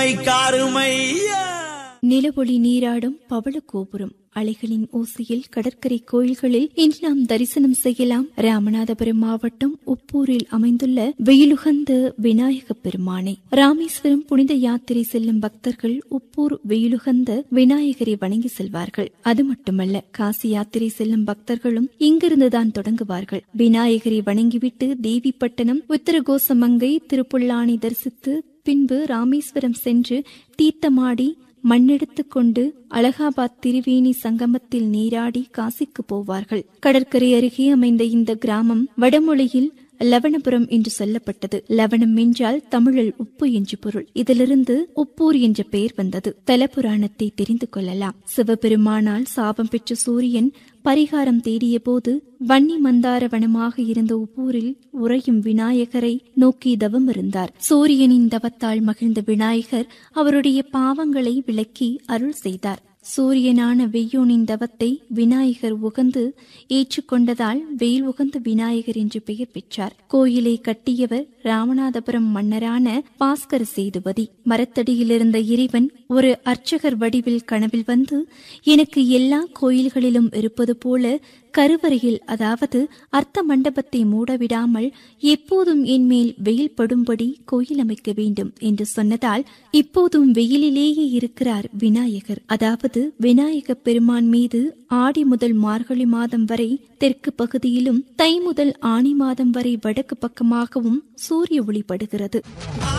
காருமையா நிலவொளி நீராடும் பவள கோபுரம் அலைகளின் ஓசையில் கடற்கரை கோயில்களில் இன்று நாம் தரிசனம் செய்யலாம் ராமநாதபுரம் மாவட்டம் உப்பூரில் அமைந்துள்ள வெயிலுகந்த விநாயக பெருமானை ராமேஸ்வரம் புனித யாத்திரை செல்லும் பக்தர்கள் உப்பூர் வெயிலுகந்த விநாயகரை வணங்கி செல்வார்கள் அது மட்டுமல்ல காசி யாத்திரை செல்லும் பக்தர்களும் இங்கிருந்துதான் தொடங்குவார்கள் விநாயகரை வணங்கிவிட்டு தேவிப்பட்டணம் உத்தரகோசமங்கை திருப்புல்லானி தரிசித்து பின்பு ராமேஸ்வரம் சென்று தீர்த்தமாடி மண்ணெடுத்துக் கொண்டு அலகாபாத் திரிவேணி சங்கமத்தில் நீராடி காசிக்கு போவார்கள் கடற்கரை அருகே அமைந்த இந்த கிராமம் வடமொழியில் லவணபுரம் என்று சொல்லப்பட்டது லவணம் என்றால் தமிழில் உப்பு என்று பொருள் இதிலிருந்து உப்பூர் என்ற பெயர் வந்தது தலபுராணத்தை தெரிந்து கொள்ளலாம் சிவபெருமானால் சாபம் பெற்ற சூரியன் பரிகாரம் தேடிய போது வன்னி மந்தார வனமாக இருந்த உப்பூரில் உறையும் விநாயகரை நோக்கி தவம் இருந்தார் சூரியனின் தவத்தால் மகிழ்ந்த விநாயகர் அவருடைய பாவங்களை விளக்கி அருள் செய்தார் சூரியனான வெய்யோனின் தவத்தை விநாயகர் உகந்து ஏற்றுக்கொண்டதால் வெயில் உகந்த விநாயகர் என்று பெயர் பெற்றார் கோயிலை கட்டியவர் ராமநாதபுரம் மன்னரான பாஸ்கர சேதுபதி மரத்தடியில் இருந்த இறைவன் ஒரு அர்ச்சகர் வடிவில் கனவில் வந்து எனக்கு எல்லா கோயில்களிலும் இருப்பது போல கருவறையில் அதாவது அர்த்த மண்டபத்தை மூடவிடாமல் எப்போதும் என் மேல் வெயில் படும்படி கோயில் அமைக்க வேண்டும் என்று சொன்னதால் இப்போதும் வெயிலிலேயே இருக்கிறார் விநாயகர் அதாவது விநாயக பெருமான் மீது ஆடி முதல் மார்கழி மாதம் வரை தெற்கு பகுதியிலும் தை முதல் ஆணி மாதம் வரை வடக்கு பக்கமாகவும் சூரிய ஒளி படுகிறது